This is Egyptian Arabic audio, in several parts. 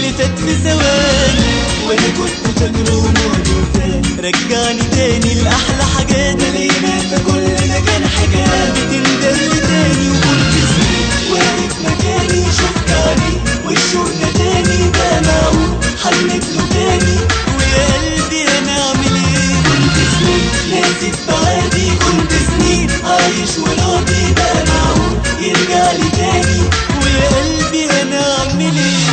اللي فات في ثواني وانا كنت فاكره ماضي وفات رجعني تاني لأحلى حاجات لقينا في كلنا كان حاجات بتندل تاني وكنت سنين واقف مكاني شفت عليه والشوق ناداني بقى معقول حنت له تاني ويا قلبي انا اعمل ايه كنت سنين ناسي في بعادي كنت سنين عايش وراضي بقى معقول يرجع لي تاني ويا قلبي انا اعمل ايه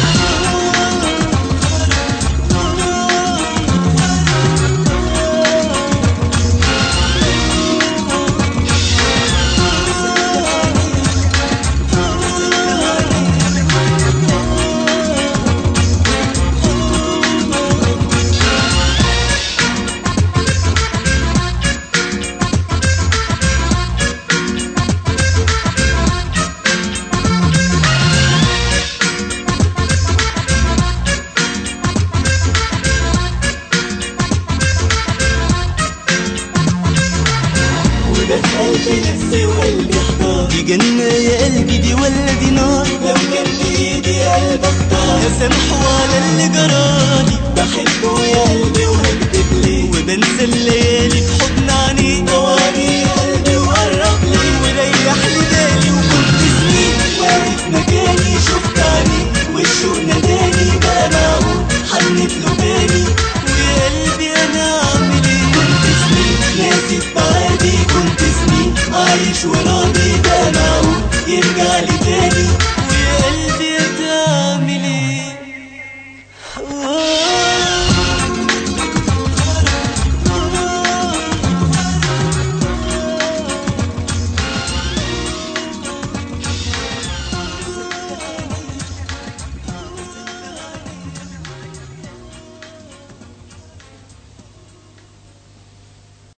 وده في قلبي نفسي وقلبي احتار دي جنة يا قلبي دي ولا دي نار لو كان بإيدي قلب اختار يا سامحه على اللي جرالي بحبه